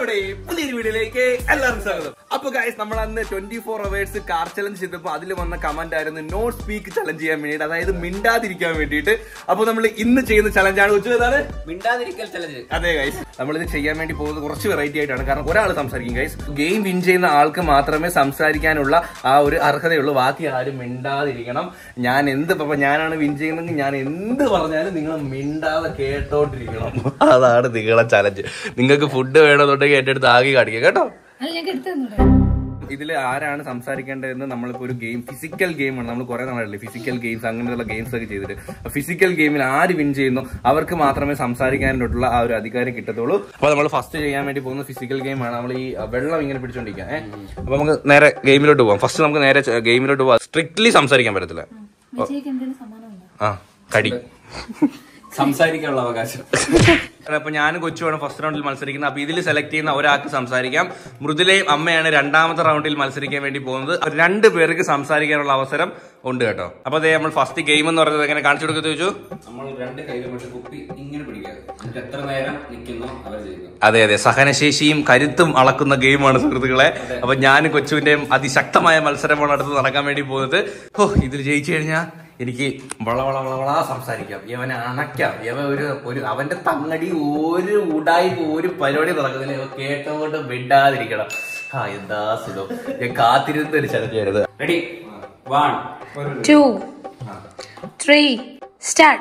നമ്മുടെ പുതിയൊരു വീഡിയോയിലേക്ക് എല്ലാവർക്കും സ്വാഗതം അപ്പൊ ഗൈസ് നമ്മൾ അന്ന് twenty four hours car challenge ചെയ്തപ്പോൾ അതിൽ വന്ന കമന്റ് ആയിരുന്നു നോ സ്പീക്ക് ചലഞ്ച് ചെയ്യാൻ വേണ്ടിയിട്ട് അതായത് മിണ്ടാതിരിക്കാൻ വേണ്ടിയിട്ട് അപ്പൊ നമ്മൾ ഇന്ന് ചെയ്യുന്ന ചലഞ്ചാണ് ഉച്ച ഏതാണ് മിണ്ടാതിരിക്കൽ ചലഞ്ച് അതെ ഗൈസ് നമ്മളിത് ചെയ്യാൻ വേണ്ടി പോകുന്നത് കുറച്ച് വെറൈറ്റി ആയിട്ടാണ് കാരണം ഒരാൾ സംസാരിക്കും ഗൈസ് ഗെയിം വിൻ ചെയ്യുന്ന ആൾക്ക് മാത്രമേ സംസാരിക്കാനുള്ള ആ ഒരു അർഹതയുള്ളൂ ബാക്കി ആരും മിണ്ടാതിരിക്കണം ഞാൻ എന്ത് ഇപ്പൊ ഞാനാണ് വിൻ ചെയ്യുന്നതെങ്കിൽ ഞാൻ എന്ത് പറഞ്ഞാലും നിങ്ങൾ മിണ്ടാതെ കേട്ടോണ്ടിരിക്കണം അതാണ് നിങ്ങളെ ചലഞ്ച് നിങ്ങൾക്ക് ഫുഡ് വേണമെന്നുണ്ടെങ്കിൽ എന്റെ അടുത്ത് ആകെ കാണിക്കുക കേട്ടോ അല്ല ഞാൻ എടുത്തു തന്നൂടെ ഇതിൽ ആരാണ് സംസാരിക്കേണ്ടതെന്ന് നമ്മളിപ്പോ ഒരു ഗെയിം ഫിസിക്കൽ ഗെയിമാണ് നമ്മൾ കുറെ നാളല്ലേ ഫിസിക്കൽ ഗെയിംസ് അങ്ങനെയുള്ള ഗെയിംസ് ഒക്കെ ചെയ്തിട്ട് ഫിസിക്കൽ ഗെയിമിൽ ആര് വിൻ ചെയ്യുന്നു അവർക്ക് മാത്രമേ സംസാരിക്കാനായിട്ടുള്ള ആ ഒരു അധികാരം കിട്ടത്തുള്ളൂ അപ്പൊ നമ്മൾ ഫസ്റ്റ് ചെയ്യാൻ വേണ്ടി പോകുന്ന ഫിസിക്കൽ ഗെയിമാണ് നമ്മൾ ഈ വെള്ളം ഇങ്ങനെ പിടിച്ചോണ്ടിരിക്കുക ഏഹ് അപ്പൊ നമുക്ക് നേരെ ഗെയിമിലോട്ട് പോവാം ഫസ്റ്റ് നമുക്ക് നേരെ ഗെയിമിലോട്ട് പോവാം സ്ട്രിക്ട്ലി സംസാരിക്കാൻ പറ്റത്തില്ല വിജയ്ക്ക് എന്തെങ്കിലും സമ്മാനമുണ്ടോ ആ കടി സംസാരിക്കാനുള്ള അവകാശം അപ്പൊ ഞാനും കൊച്ചുമാണ് ഫസ്റ്റ് റൗണ്ടിൽ മത്സരിക്കുന്നത് അപ്പൊ ഇതിൽ സെലക്ട് ചെയ്യുന്ന ഒരാൾക്ക് സംസാരിക്കാം മൃദുലയും അമ്മയാണ് രണ്ടാമത്തെ റൗണ്ടിൽ മത്സരിക്കാൻ വേണ്ടി പോകുന്നത് അപ്പൊ രണ്ട് പേർക്ക് സംസാരിക്കാനുള്ള അവസരം ഉണ്ട് കേട്ടോ അപ്പൊ അതേ നമ്മൾ ഫസ്റ്റ് ഗെയിം എന്ന് പറയുന്നത് എങ്ങനെ കാണിച്ചു കൊടുക്കുന്നത് ചോദിച്ചു നമ്മൾ രണ്ട് കൈകളും വെച്ച് കുപ്പി ഇങ്ങനെ പിടിക്കുക എന്നിട്ട് എത്ര നേരം നിൽക്കുന്നോ അവർ ചെയ്യുന്നു അതെ അതെ സഹനശേഷിയും കരുത്തും അളക്കുന്ന ഗെയിമാണ് സുഹൃത്തുക്കളെ അപ്പൊ ഞാനും കൊച്ചുവിന്റെയും അതിശക്തമായ മത്സരമാണ് അടുത്ത് നടക്കാൻ വേണ്ടി പോകുന്നത് ഓ ഇതിൽ ജയിച്ചു കഴിഞ്ഞാൽ എനിക്ക് വള വള വള വള സംസാരിക്കാം ഇവനെ അണയ്ക്കാം ഇവ ഒരു ഒരു അവന്റെ തങ്ങടി ഒരു ഉടായി ഒരു പരിപാടി നടക്കുന്നില്ല ഇവ കേട്ടോണ്ട് വിടാതിരിക്കണം ആ എന്താ സുഖം ഞാൻ കാത്തിരുന്ന ഒരു ചലഞ്ചായിരുന്നു ready one two three start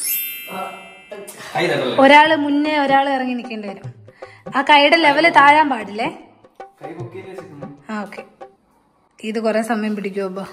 കൈ തട്ടല്ലേ ഒരാള് മുന്നേ ഒരാൾ ഇറങ്ങി നിൽക്കേണ്ടി വരും ആ കൈയുടെ ലെവല് താഴാൻ പാടില്ലേ കൈ പൊക്കിയല്ലേ വെച്ചിരിക്കുന്നു. ആ ഓക്കെ ഇത് കുറെ സമയം പിടിക്കുമോ അപ്പൊ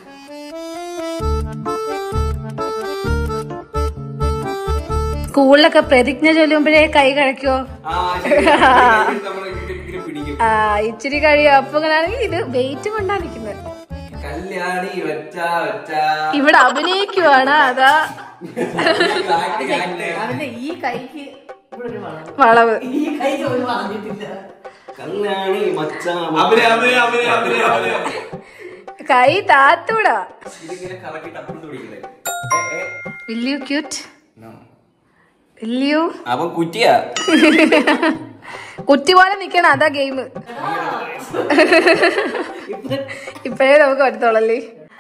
സ്കൂളിലൊക്കെ പ്രതിജ്ഞ ചൊല്ലുമ്പോഴേ കൈ കഴിക്കോ ആ, ശരി. കൈ നമ്മള് ഇങ്ങനെ ഇങ്ങനെ പിടിക്കും ആ ഇച്ചിരി കഴിയും അപ്പൊ ഇങ്ങനെയാണെങ്കിൽ ഇത് വെയിറ്റ് കൊണ്ടാ നിക്കുന്നത് കല്യാണി ഒറ്റ ഒറ്റ ഇവിടെ അഭിനയിക്കുവാണ് അതാ ആക്ട്, ആക്ട്. അവന്റെ ഈ കൈക്ക് ഇവിടെ ഒരു വളവ് വളവ് ഈ കൈക്ക് ഒരു വളഞ്ഞിട്ടില്ല കല്യാണി മച്ച അവരെ അവരെ അവരെ അവരെ അവരെ കൈ താത്തൂടാ ഇതിങ്ങനെ കറക്കിട്ട് അപ്പുറത്ത് പിടിക്കണേ ഏ, ഏ. വില്യു ക്യൂറ്റ് വില്യു അവൻ കുറ്റിയാ കുറ്റി പോലെ നിക്കണം അതാ ഗെയിം ഇപ്പഴേ നമുക്ക് പറ്റത്തോളല്ലേ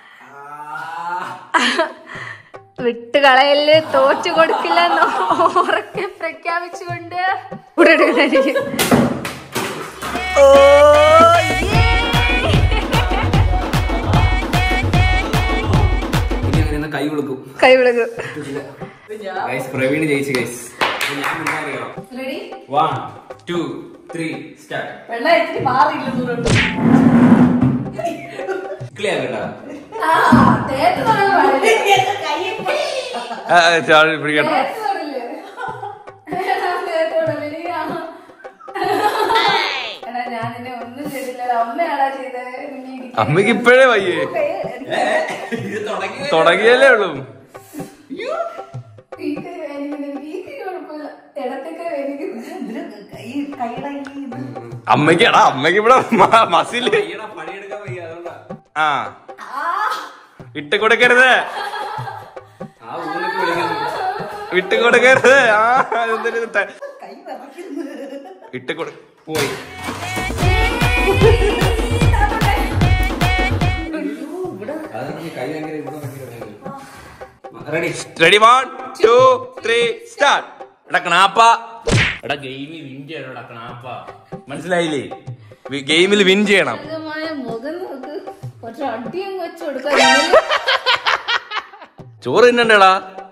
വിട്ട് കളയല് തോറ്റു കൊടുക്കില്ല എന്ന് ഉറക്കെ പ്രഖ്യാപിച്ചുകൊണ്ട് ഇവിടെ എടുക്കുന്നതായിരിക്കും. ഓ, ഇനി അങ്ങനെ കൈ കൊടുക്കും കൈ വിളകും ഗൈസ് പ്രവീൺ ജയിച്ചു ഗൈസ് ഞാൻ മുന്നേറിയോ വൺ ടു ത്രീ സ്റ്റാർട്ട് വെള്ളം ഇത്തിരി മാറിയില്ല ദൂരം ക്ലിയർ കേട്ടാ പിടിക്കട്ടെ എടാ ഞാൻ നിന്നെ ഒന്നും ചെയ്തില്ലടാ അമ്മയാടാ ചെയ്തത് നിന്നെ ഇടിക്കാൻ അമ്മക്ക് ഇപ്പോഴേ വയ്യേ ഇത് തുടങ്ങി തുടങ്ങിയല്ലേ ഉള്ളൂ ഈ കൈ വേദനിക്കുന്നുണ്ട്. ഈ കൈ കുഴപ്പമില്ല. ഇടത്തെ കൈ വേദനിക്കുന്നുണ്ട്. കൈ കൈയുടെ ഈ ഇത് അമ്മയ്ക്ക് എടാ അമ്മയ്ക്ക് ഇവിടെ മസില് പയ്യടാ പണിയെടുക്കാൻ വയ്യ അതുകൊണ്ടാ ആ ഇട്ട് കൊടുക്കരുത് ആ ഊന്നൊക്കെ വിളിക്കുന്നു ഇട്ട് കൊടുക്കരുത് ആ എന്തൊരു ഇത് ത- കൈ വിറയ്ക്കുന്നു ഇട്ട് കൊടു പോയി അതാണ് ഈ കൈ ഭയങ്കര ഇവിടെ ready ready one two three start എടാ കണാപ്പ എടാ ഗെയിമിൽ വിൻ ചെയ്യണം എടാ കണാപ്പ മനസ്സിലായില്ലേ ഗെയിമിൽ വിൻ ചെയ്യണം ഭഗവാനെ, മുഖം നോക്ക് കുറച്ച് അടിയും വെച്ച് കൊടുക്കാം ചോറ് തിന്നണ്ടേടാ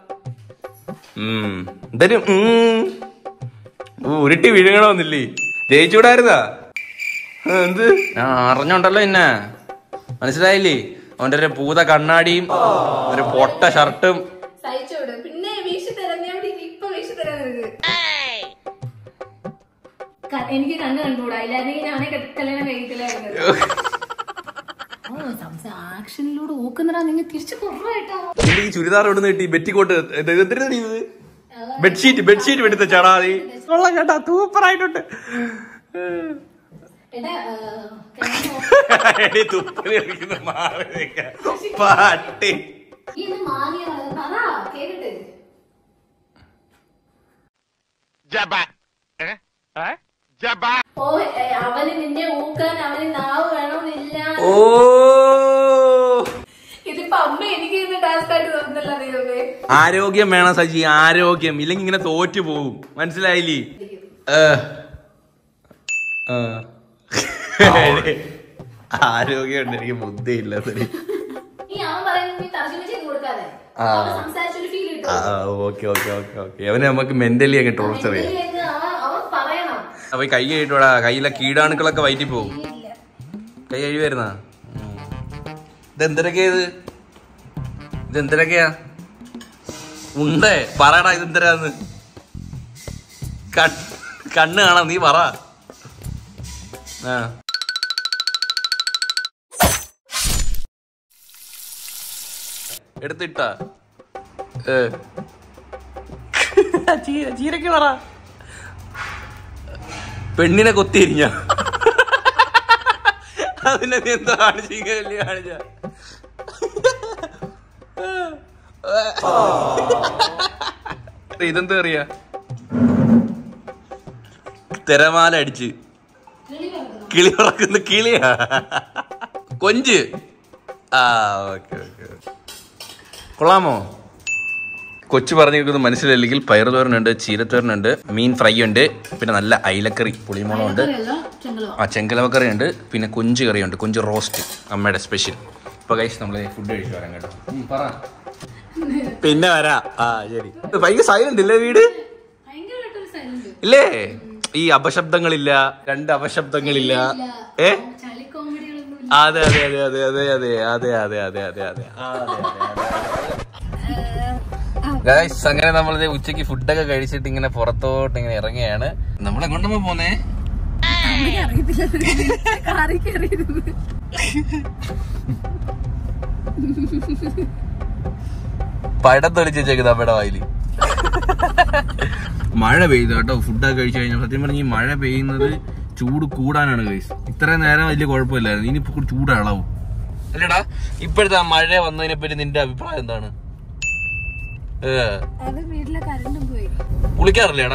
ഉം എന്തായാലും ഉം. ഓ, ഉരുട്ടി വിഴുങ്ങണമെന്നില്ലേ ജയിച്ചൂടായിരുന്നാ ആ, എന്ത് ആ അറിഞ്ഞോണ്ടല്ലോ എന്നെ മനസ്സിലായില്ലേ അവന്റെ ഒരു പൂത കണ്ണാടിയും ഒരു പൊട്ട ഷർട്ടും സഹിച്ചോട് പിന്നെ വീശി തരാം ഞാൻ ഇവിടെ ഇരി. ഇപ്പൊ വീശി തരാം നിനക്ക് ക- എനിക്ക് കണ്ണ് കണ്ടുകൂടാ ഇല്ലായിരുന്നെങ്കിൽ ഞാനെ കെ- കല്യാണം കഴിക്കലായിരുന്നു ഓ സംസാ ആക്ഷനിലൂടെ ഓക്കുന്നടാ നിങ്ങൾ തിരിച്ചു കുറവായിട്ടാ ഈ ചുരിദാർ ഇവിടുന്ന് കിട്ടി ബെറ്റിക്കോട്ട് എന്തിനാ ഇത് ബെഡ്ഷീറ്റ് ബെഡ്ഷീറ്റ് എടുത്ത ചടാ നീ കൊള്ളാം കേട്ടാ സൂപ്പർ ആയിട്ടുണ്ട് എടാ ആ, കല്യാണം എടി തുപ്പല് കളിക്കുന്ന മാറി നിക്ക. പാട്ടി ഈ ഇത് മാറിയ പറ കേട്ടിട്ട് ഓ ഏ, അവന് നിന്നെ ഊക്കാൻ അവന് നാവ് വേണമെന്നില്ല ഓ ഇതിപ്പോ അമ്മ എനിക്ക് ഇന്ന് ടാസ്ക് ആയിട്ട് തോന്നുന്നില്ല ദൈവമേ ആരോഗ്യം വേണം സജി ആരോഗ്യം ഇല്ലെങ്കിൽ ഇങ്ങനെ തോറ്റു പോവും മനസ്സിലായില്ലേ ഏ. ആ. ആരോഗ്യം ഉണ്ട് എനിക്ക് ബുദ്ധിയില്ല സരി ഈ അവൻ പറയുന്നത് നീ തർജ്ജമ ചെയ്ത് കൊടുക്കാതെ ആ. അവൻ സംസാരിച്ചൊരു ഫീൽ കിട്ടും ആ ഓക്കെ ഓക്കെ ഓക്കെ ഓക്കെ അവന് നമുക്ക് മെന്റലി അങ്ങ് ടോർച്ചർ ചെയ്യാം Mentally അങ്ങ് അവൻ അവൻ പറയണം അപ്പൊ ഈ കൈ കഴിയിട്ടോടാ കയ്യിലെ കീടാണുക്കളൊക്കെ വയറ്റി പോവും ഇല്ല. കൈ കഴിവായിരുന്ന ഇതെന്തരൊക്കെയാ ഇത് ഇതെന്തരൊക്കെയാ ഉണ്ടേ പറയടാ ഇതെന്തരാന്ന് കൺ- കണ്ണ് കാണാം നീ പറ ആ എടുത്തിട്ട ചീരക്ക് പറ പെണ്ണിനെ കൊത്തിയിരിഞ്ഞ അതിനെ നീ എന്താ കാണിച്ചില്ലേ കാണിച്ച ഇതെന്താ അറിയാ തിരമാല അടിച്ച് കിളി പറക്കുന്നു. കിളി പറക്കുന്ന കിളിയാ കൊഞ്ച് ആ ഓക്കെ ഓക്കെ കൊള്ളാമോ കൊച്ചു പറഞ്ഞിരിക്കുന്നത് മനസ്സിലല്ലെങ്കിൽ പയറുതോരനുണ്ട് ചീരത്തോരനുണ്ട് മീൻ ഫ്രൈ ഉണ്ട് പിന്നെ നല്ല അയിലക്കറി പുളിമുളകും ഉണ്ട് അയലക്കറിയല്ല, ചെങ്കലുവ. ആ ചെങ്കലവക്കറി ഉണ്ട് പിന്നെ കൊഞ്ച് കറിയുണ്ട് കൊഞ്ച് റോസ്റ്റ് അമ്മയുടെ സ്പെഷ്യൽ ഇപ്പൊ കഴിച്ച് നമ്മൾ ഫുഡ് കഴിച്ചു വരാം കേട്ടോ ഉം, പറ പിന്നെ വരാ ആ ശരി ഭയങ്കര സൈലന്റ് ഇല്ലേ വീട് ഭയങ്കരമായിട്ടൊരു silent. ഇല്ലേ ഈ അപശബ്ദങ്ങളില്ല രണ്ട് അപശബ്ദങ്ങളില്ല ഏ ചളി കോമഡികളൊന്നും ഇല്ല. അതെ അതെ അതെ അതെ അതെ അതെ അതെ അതെ അതെ അതെ അതെ ഗൈസ് അങ്ങനെ നമ്മൾ ഉച്ചക്ക് ഫുഡൊക്കെ കഴിച്ചിട്ട് ഇങ്ങനെ പുറത്തോട്ട് ഇങ്ങനെ ഇറങ്ങിയാണ് നമ്മൾ എങ്ങോട്ടാ പോന്നേ കാറിൽ കയറിയിരുന്നു. പഴം തൊളിച്ച് വെച്ചേക്കുന്നത് അമ്മയുടെ വായില് മഴ പെയ്തു കേട്ടോ ഫുഡൊക്കെ കഴിച്ചു കഴിഞ്ഞാൽ സത്യം പറഞ്ഞ ഈ മഴ പെയ്യുന്നത് ചൂട് കൂടാനാണ് ഗൈസ് ഇത്രയും നേരം വലിയ കുഴപ്പമില്ലായിരുന്നു ഇനി ഇപ്പൊ ചൂട് ഇളവും അല്ലടാ ഇപ്പോഴത്തെ ആ മഴ വന്നതിനെ പറ്റി നിന്റെ അഭിപ്രായം എന്താണ് ഏ അത് വീട്ടിലെ കരണ്ടും പോയി കുളിക്കാറില്ലേടാ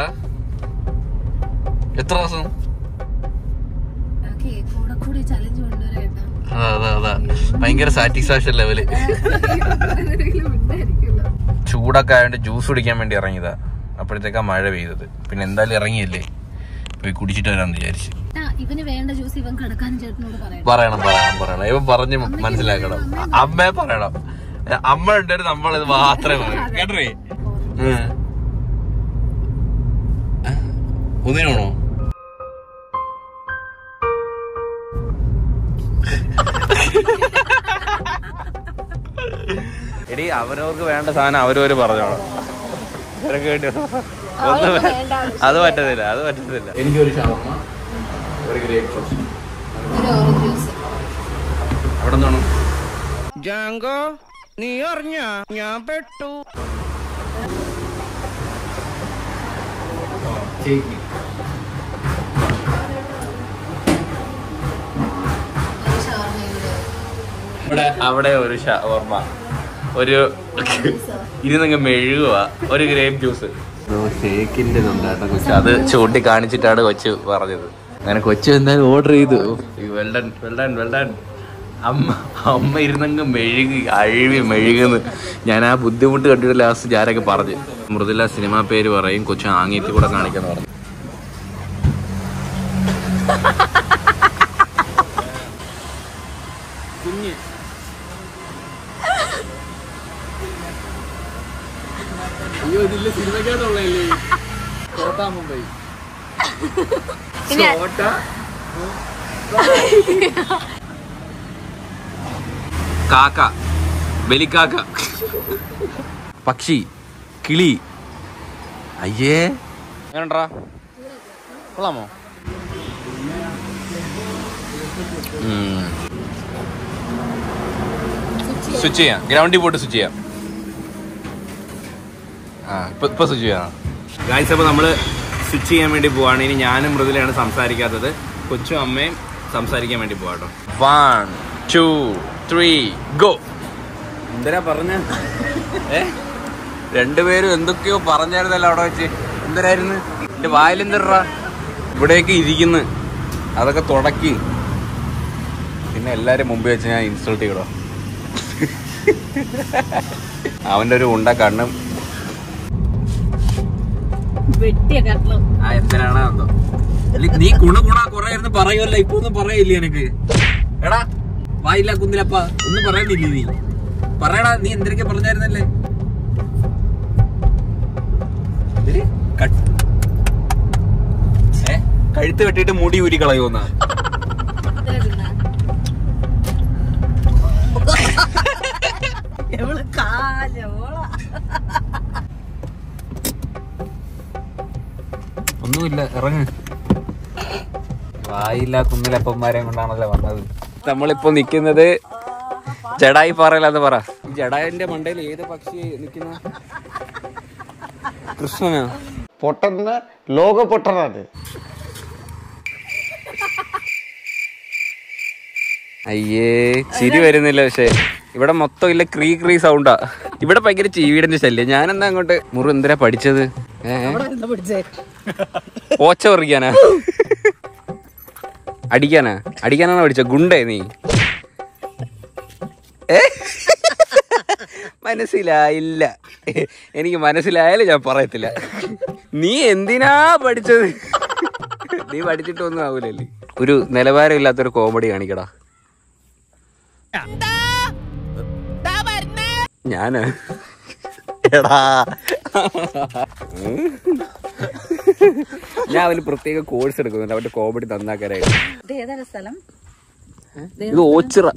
എത്ര ദിവസം ഓക്കെ കൂടെ കൂടി ചലഞ്ച് കൊണ്ടുവരേട്ടാ അതാ അതാ അതാ ഭയങ്കര സാറ്റിസ്ഫാക്ഷൻ ലെവല് ഉണ്ടായിരിക്കുമല്ലോ ചൂടൊക്കെ ആയതുകൊണ്ട് ജ്യൂസ് കുടിക്കാൻ വേണ്ടി ഇറങ്ങിയതാ അപ്പോഴത്തേക്കാ മഴ പെയ്തത് പിന്നെ എന്തായാലും ഇറങ്ങിയല്ലേ പോയി കുടിച്ചിട്ട് വരാന്ന് വിചാരിച്ചു ആ, ഇവന് വേണ്ട ജ്യൂസ് ഇവൻ കിടക്കാനും ചേട്ടനോട് പറയണം പറയണം പറയണം പറയണം ഇവ പറഞ്ഞ് മനസ്സിലാക്കണം അമ്മയെ പറയണം അമ്മ ഉണ്ടായിരുന്നു നമ്മളിത് മാത്രമേ പറയൂ കേട്ടേ ഒന്നിനാണോ എടി അവരവർക്ക് വേണ്ട സാധനം അവരവര് പറഞ്ഞോളാം ഇവരൊക്കെ വേണ്ടി ഒന്നും വേ- അത് പറ്റത്തില്ല അത് പറ്റത്തില്ല എനിക്കൊരു ഷവർമ്മ ഒരു ഗ്രേപ്പ് ഫ്രൂട്ട് ഒരു ഓറഞ്ച് ജ്യൂസ് അവിടെ നിന്നാണോ ജാങ്കോ നീ അറിഞ്ഞ ഞാൻ പെട്ടു ഒരു ഷവർമ്മയും കൂടെ. ഇവിടെ അവിടെ ഒരു ഷവർമ്മ ഒരു ഇരുന്നങ്ങ് മെഴുകുക ഒരു ഗ്രേപ്പ് ജ്യൂസ് ഷേക്കിന്റെ കൊച്ചു അത് ചൂണ്ടി കാണിച്ചിട്ടാണ് കൊച്ചു പറഞ്ഞത് അങ്ങനെ കൊച്ചു എന്തായാലും ഓർഡർ ചെയ്തു വെൽഡൻ വെൽഡൻ വെൽഡൻ അമ്മ അമ്മ ഇരുന്നങ്ങ് മെഴുകി അഴിവി മെഴുകുന്നു ഞാൻ ആ ബുദ്ധിമുട്ട് കണ്ടിട്ട് ലാസ്റ്റ് ഞാനൊക്കെ പറഞ്ഞു മൃദുല സിനിമ പേര് പറയും കൊച്ചു ആംഗ്യത്തിൽ കൂടെ കാണിക്കാന്ന് പറഞ്ഞു കുഞ്ഞ് അയ്യോ ഇതില്ല സിനിമയ്ക്കകത്തുള്ളേ കോട്ടാ മുംബൈ കോട്ട കാക്ക ബലിക്കാക്ക പക്ഷി കിളി അയ്യേ എങ്ങനെണ്ടാ കൊള്ളാമോ സ്വിച്ച് ചെയ്യാം ഗ്രൗണ്ടിൽ പോയിട്ട് സ്വിച്ച് ചെയ്യാം ആ ഇപ്പൊ ഇപ്പൊ സ്വിച്ച് ചെയ്യാം ഗായ്സ് അപ്പോൾ നമ്മൾ സ്വിച്ച് ചെയ്യാൻ വേണ്ടി പോവാണ് ഇനി ഞാനും മൃദുലയാണ് സംസാരിക്കാത്തത് കൊച്ചും അമ്മയും സംസാരിക്കാൻ വേണ്ടി പോവാട്ടോ വൺ ടു ത്രീ ഗോ എന്തിനാ പറഞ്ഞ ഏ രണ്ടുപേരും എന്തൊക്കെയോ പറഞ്ഞായിരുന്നല്ലോ അവിടെ വെച്ച് എന്തരായിരുന്നു എന്റെ വായിലെന്തറാ ഇവിടേക്ക് ഇരിക്കുന്നു അതൊക്കെ തുടക്കി പിന്നെ എല്ലാരും മുമ്പ് വെച്ച് ഞാൻ ഇൻസൾട്ട് ചെയ്യടോ അവന്റെ ഒരു ഉണ്ട കണ്ണും വെട്ടിയ കട്ടളം ആ എന്തിനാണ് എന്തോ അല്ല, നീ ഗുണ ഗുണ കൊറേ ഇരുന്ന് പറയുമല്ലോ ഇപ്പൊ ഒന്നും പറയില്ല എനിക്ക് എടാ വായില്ല കുന്തിലപ്പ ഒന്നും പറയുന്നില്ല നീ പറയടാ നീ എന്തൊക്കെ പറഞ്ഞായിരുന്നല്ലേ ഇതില് കട്ട്- ഏ? കഴുത്ത് വെട്ടിയിട്ട് മുടി ഊരി കളയുമെന്നാ എവള് കാലോള ഒന്നുമില്ല ഇറങ്ങ് വായില്ല കുന്നിലപ്പന്മാരെ കൊണ്ടാണല്ലോ വന്നത് നമ്മളിപ്പോ നിക്കുന്നത് ജഡായി പാറയിലാന്ന് പറ ഈ ജഡായിന്റെ മണ്ടയിൽ ഏത് പക്ഷി നിക്കുന്ന കൃഷ്ണനാ പൊട്ടന്ന ലോക പൊട്ടനാണ് അയ്യേ ചിരി വരുന്നില്ല പക്ഷേ ഇവിടെ മൊത്തം ഇല്ല ക്രീ ക്രീ സൗണ്ടാ ഇവിടെ ഭയങ്കര ചീവീടിന്റെ ശല്യം ഞാനെന്താ അങ്ങോട്ട് മുറി എന്തിനാ പഠിച്ചത് ഏ, ഏ? ഓച്ച പറിക്കാനാ അടിക്കാനാ അടിക്കാനാണോ പഠിച്ച ഗുണ്ടേ നീ ഏ? മനസ്സിലായില്ല എനിക്ക് മനസ്സിലായാലും ഞാൻ പറയത്തില്ല നീ എന്തിനാ പഠിച്ചത് നീ പഠിച്ചിട്ടൊന്നും ആവൂലല്ലേ ഒരു നിലവാരമില്ലാത്തൊരു കോമഡി കാണിക്കടാ ഞാന് എടാ ഞാൻ അവന് പ്രത്യേക കോഴ്സ് എടുക്കുന്നുണ്ട് അവന്റെ കോമഡി നന്നാക്കാനായിട്ട് ഇത് ഏതാണ് സ്ഥലം ഇത് ഓച്ചിറ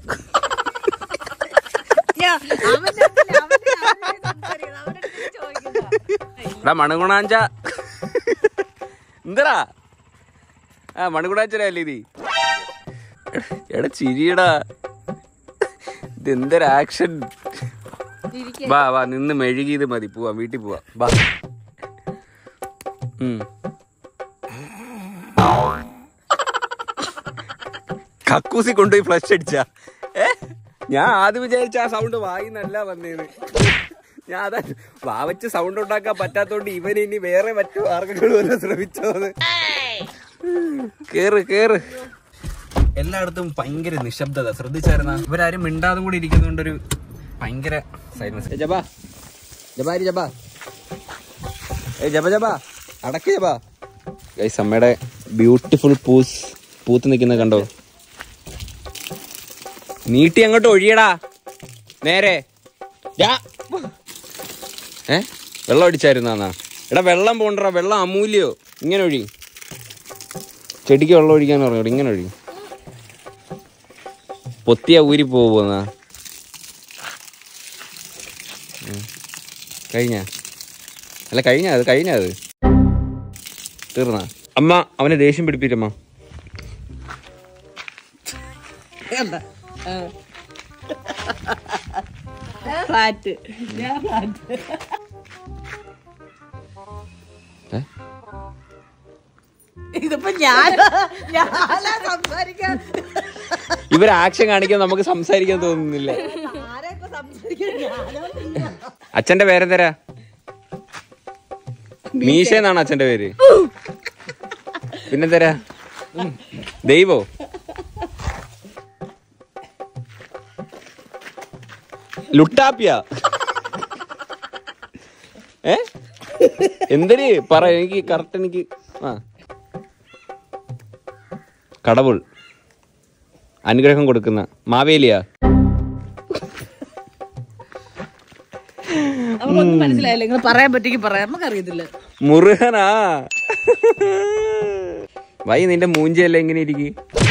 എടാ മണഗുണാഞ്ച എന്തടാ ആ മണഗുണാഞ്ചനല്ലേ ഇത് എടാ ചിരിയടാ ഇതെന്തൊരു ആക്ഷൻ വാ വാ നിന്ന് മെഴുകിയത് മതി പോവാ വീട്ടിൽ പോവാ വാ ഉം. കക്കൂസി കൊണ്ടുപോയി ഫ്ലഷ് അടിച്ച ഏ ഞാൻ ആദ്യം വിചാരിച്ച ആ സൗണ്ട് വായിന്നല്ല വന്നേന്ന് ഞാൻ അതാ വാവച്ച് സൗണ്ട് ഉണ്ടാക്കാൻ പറ്റാത്തോണ്ട് ഇവൻ ഇനി വേറെ മറ്റു മാർഗങ്ങൾ വല്ല ശ്രമിച്ചോന്ന് കേറ് കേറ് എല്ലായിടത്തും ഭയങ്കര നിശബ്ദത ശ്രദ്ധിച്ചായിരുന്ന ഇവരാരും മിണ്ടാതും കൂടി ഇരിക്കുന്നതുകൊണ്ടൊരു ഭയങ്കര സൈലൻസ് ജബാ ജബാരി ജബാ ഏ ജബ ജബ അടക്ക് ജബ ഗൈസ് അമ്മയുടെ ബ്യൂട്ടിഫുൾ പൂസ് പൂത്ത് നിൽക്കുന്നത് കണ്ടോ നീട്ടി അങ്ങോട്ട് ഒഴിയടാ നേരെ ദാ. ഏ വെള്ളം അടിച്ചായിരുന്നാ എടാ വെള്ളം പോണ്ടടാ വെള്ളം അമൂല്യോ ഇങ്ങനെ ഒഴി ചെടിക്ക് വെള്ളം ഒഴിക്കാൻ പറഞ്ഞു ഇങ്ങനെ ഒഴി പൊത്തിയ ഊരി പോവുന്ന കഴിഞ്ഞ അല്ല കഴിഞ്ഞ അത് കഴിഞ്ഞ അത് തീർന്ന അമ്മ അവനെ ദേഷ്യം പിടിപ്പിച്ചമ്മ ഫ്ലാറ്റ് ഞാൻ ഫ്ലാറ്റ് ഏ? ഇതിപ്പോ ഞാൻ ഞാനാ സംസാരിക്കാൻ ഇവർ ആക്ഷൻ കാണിക്കാൻ നമുക്ക് സംസാരിക്കാൻ തോന്നുന്നില്ല ആരൊക്കെ സംസാരിക്കാൻ ഞാനോ നീയോ? അച്ഛന്റെ പേരെന്തരാ മീശ എന്നാണ് അച്ഛന്റെ പേര് പിന്നെന്തരാ ദൈവോ ലുട്ടാപ്പിയ ഏ എന്തിന് പറ എനിക്ക് കറക്റ്റ് എനിക്ക് ആ കടവുൾ അനുഗ്രഹം കൊടുക്കുന്ന മാവേലിയാ നമുക്കൊന്നും മനസ്സിലായില്ല നിങ്ങൾ പറയാൻ പറ്റിക്ക് പറയാം നമുക്കറിയത്തില്ല മുരുകനാ വൈ നിന്റെ മൂഞ്ചയല്ല എങ്ങനെ ഇരിക്കും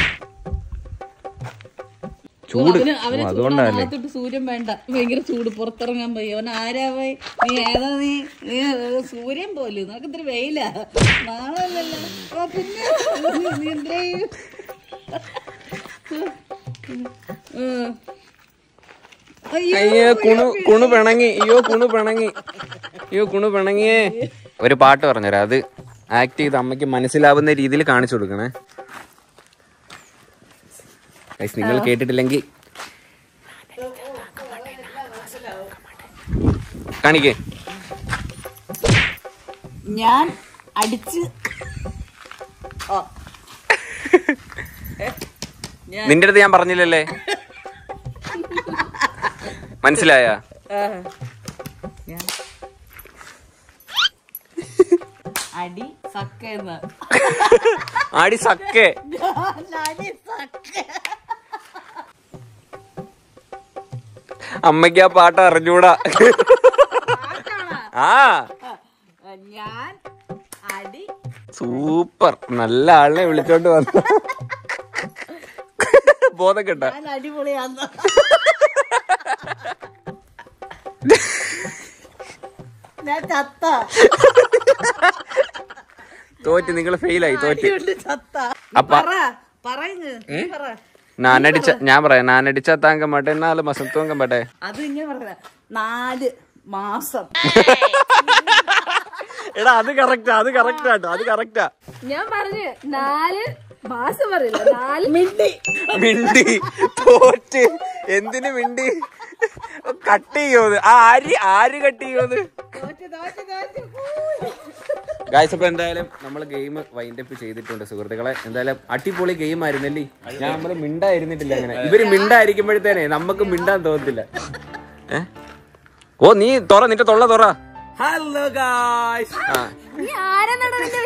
ചൂട് അവന് അവന് ഓ, അതുകൊണ്ടല്ലേ ചൂടാകത്തിട്ട് സൂര്യൻ വേണ്ട ഭയങ്കര ചൂട് പുറത്തിറങ്ങാൻ പോയി അവൻ ആരാ പോയി നീ ഏതാ നീ നീ സൂര്യൻ പോലും നിനക്ക് ഇത്തിരി വെയില നാളല്ലല്ലോ ഓ പിന്നെ നീ എന്തേ ഉം. അയ്യോ അയ്യോ കുണു കുണു പിണങ്ങി അയ്യോ കുണു പിണങ്ങി അയ്യോ കുണു പിണങ്ങിയേ ഒരു പാട്ട് പറഞ്ഞുതരാം അത് ആക്ട് ചെയ്ത് അമ്മയ്ക്ക് മനസ്സിലാവുന്ന രീതിയിൽ കാണിച്ചു കൊടുക്കണേ Guys, നിങ്ങൾ കേട്ടിട്ടില്ലെങ്കിൽ കാണിക്കേ ഞാൻ അടിച്ച് ഓ നിന്റെ അടുത്ത് ഞാൻ പറഞ്ഞില്ലല്ലേ മനസ്സിലായ അടി സക്ക എന്ന് ആടി സക്കേ അടി സക്ക അമ്മയ്ക്ക് ആ പാട്ട് അറിഞ്ഞൂടാ ആ ഞാൻ അടി സൂപ്പർ നല്ല ആളിനെ വിളിച്ചോണ്ട് വന്നു ബോധം കേട്ട ഞാൻ അടിപൊളിയാന്ന് ഞാൻ ചത്ത തോറ്റ് നിങ്ങൾ ഫെയിലായി തോറ്റ് അടിയുണ്ട് ചത്ത അപ്പ പറ പറയുന്നു നീ പറ നാനടിച്ച ഞാൻ പറയാം നാനടിച്ച താങ്ക മാട്ടെ നാല് മാസം തൂങ്കം മാട്ടെ അത് ഇങ്ങനെ പറഞ്ഞ നാല് മാസം എടാ അത് കറക്റ്റാ അത് കറക്റ്റാ കേട്ടോ അത് കറക്റ്റാ ഞാൻ പറഞ്ഞു നാല് മാസം പറയില്ല നാല് മിണ്ടി മിണ്ടി തോറ്റ് എന്തിന് മിണ്ടി കട്ട് ചെയ്യോത് ആ ആര് ആര് കട്ട് ചെയ്യോത് തോറ്റ് തോറ്റ് തോറ്റ് ഗായ്സ് അപ്പൊ എന്തായാലും നമ്മൾ ഗെയിം വൈൻഡ് അപ്പ് ചെയ്തിട്ടുണ്ട് സുഹൃത്തുക്കളെ എന്തായാലും അടിപൊളി ഗെയിം ആയിരുന്നല്ലേ ഞാൻ നമ്മള് മിണ്ടായിരുന്നിട്ടില്ല അങ്ങനെ ഇവര് മിണ്ടായിരിക്കുമ്പോഴത്തേനെ നമുക്ക് മിണ്ടാൻ തോന്നത്തില്ല ഏ? ഓ നീ തുറ നിന്റെ തൊള്ള തുറ ഹലോ ഗായ്സ് ആ നീ ആരെന്നാണ് നിന്റെ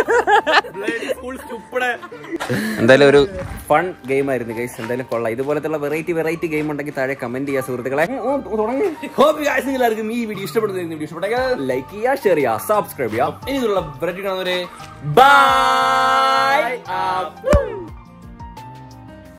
എന്തായാലും ഒരു ഫൺ ഗെയിം ആയിരുന്നു ഗൈസ് എന്തായാലും കൊള്ളാം ഇതുപോലത്തെ വെറൈറ്റി വെറൈറ്റി ഗെയിം ഉണ്ടെങ്കിൽ താഴെ കമന്റ് ചെയ്യുക സുഹൃത്തുക്കളെ ഹോപ്പ് ഗായ്സ് എല്ലാവർക്കും ഈ വീഡിയോ ഇഷ്ടപ്പെടുന്ന വീഡിയോ ഇഷ്ടപ്പെട്ടെങ്കിൽ ലൈക്ക് ചെയ്യുക ഷെയർ ചെയ്യുക സബ്സ്ക്രൈബ് ചെയ്യുക ഇനിയുള്ള വെറൈറ്റി കാണുന്നവരെ ബൈ